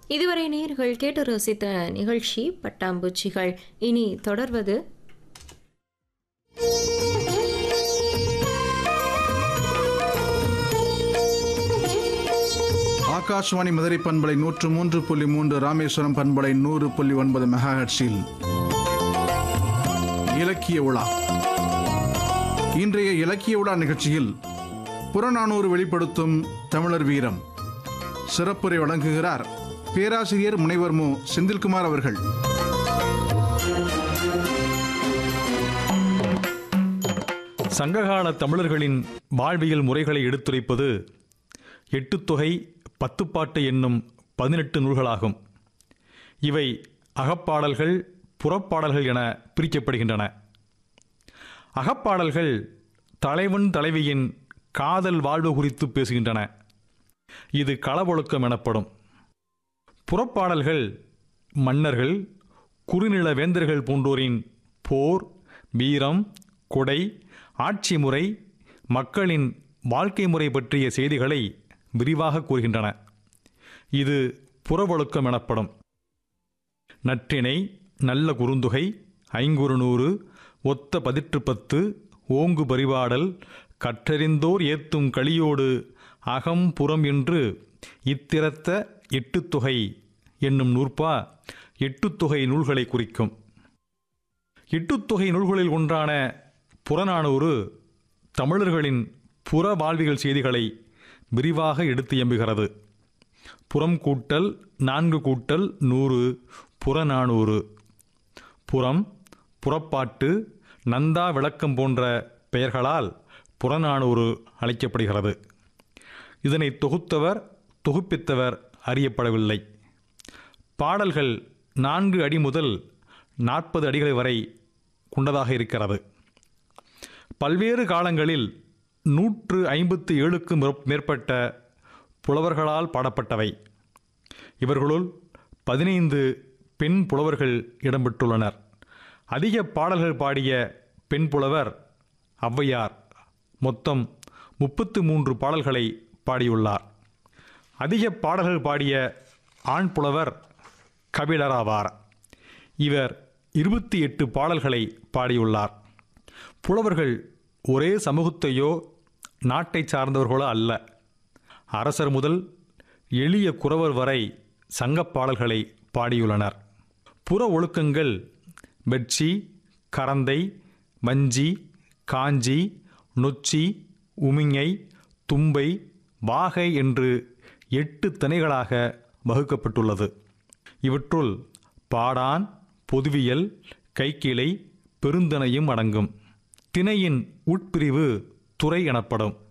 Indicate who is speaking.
Speaker 1: இதுவரை நேர்கள் கேட்டு ரசித்த நிகழ்ச்சி பட்டாம்பூச்சிகள் இனி தொடர்வது
Speaker 2: ஆகாஷ்வாணி மதுரை பண்பலை நூற்று மூன்று புள்ளி மூன்று ராமேஸ்வரம் பண்பலை நூறு புள்ளி ஒன்பது மெகாஹெட்ஸில் இலக்கிய உலா இன்றைய இலக்கிய உலா நிகழ்ச்சியில் புறநானூறு வெளிப்படுத்தும் தமிழர் வீரம் சிறப்புரை வழங்குகிறார் பேராசிரியர் முனைவர் மு செந்தில்குமார் அவர்கள்
Speaker 3: சங்ககால தமிழர்களின் வாழ்வியல் முறைகளை எடுத்துரைப்பது எட்டுத்தொகை பத்துப்பாட்டு என்னும் பதினெட்டு நூல்களாகும் இவை அகப்பாடல்கள் புறப்பாடல்கள் என பிரிக்கப்படுகின்றன அகப்பாடல்கள் தலைவன் தலைவியின் காதல் வாழ்வு குறித்து பேசுகின்றன இது களவொழுக்கம் எனப்படும் புறப்பாடல்கள் மன்னர்கள் குறுநில வேந்தர்கள் போன்றோரின் போர் வீரம் கொடை ஆட்சி முறை மக்களின் வாழ்க்கை முறை பற்றிய செய்திகளை விரிவாக கூறுகின்றன இது புறவொழுக்கம் எனப்படும் நற்றிணை நல்ல குறுந்தொகை ஐங்குறுநூறு ஒத்த பதிற்று பத்து ஓங்கு பரிபாடல் கற்றறிந்தோர் ஏத்தும் களியோடு அகம் புறம் என்று இத்திரத்த எட்டுத்தொகை என்னும் நூற்பா எட்டுத்தொகை நூல்களை குறிக்கும் எட்டுத்தொகை நூல்களில் ஒன்றான புறநானூறு தமிழர்களின் புற வாழ்வியல் செய்திகளை விரிவாக எடுத்து எம்புகிறது புறம் கூட்டல் நான்கு கூட்டல் நூறு புறநானூறு புறம் புறப்பாட்டு நந்தா விளக்கம் போன்ற பெயர்களால் புறநானூறு அழைக்கப்படுகிறது இதனை தொகுத்தவர் தொகுப்பித்தவர் அறியப்படவில்லை பாடல்கள் நான்கு அடி முதல் நாற்பது அடிகள் வரை கொண்டதாக இருக்கிறது பல்வேறு காலங்களில் நூற்று ஐம்பத்து ஏழுக்கும் மேற்பட்ட புலவர்களால் பாடப்பட்டவை இவர்களுள் பதினைந்து பெண் புலவர்கள் இடம்பெற்றுள்ளனர் அதிக பாடல்கள் பாடிய பெண் புலவர் ஔவையார் மொத்தம் முப்பத்து மூன்று பாடல்களை பாடியுள்ளார் அதிக பாடல்கள் பாடிய ஆண் புலவர் கபிலராவார் இவர் இருபத்தி எட்டு பாடல்களை பாடியுள்ளார் புலவர்கள் ஒரே சமூகத்தையோ நாட்டை சார்ந்தவர்களோ அல்ல அரசர் முதல் எளிய குறவர் வரை சங்கப் பாடல்களை பாடியுள்ளனர் புற ஒழுக்கங்கள் வெட்சி கரந்தை வஞ்சி காஞ்சி நொச்சி உமிஞை தும்பை வாகை என்று எட்டு திணைகளாக வகுக்கப்பட்டுள்ளது இவற்றுள் பாடான் பொதுவியல் கைக்கிளை பெருந்திணையும் அடங்கும் திணையின் உட்பிரிவு துறை எனப்படும்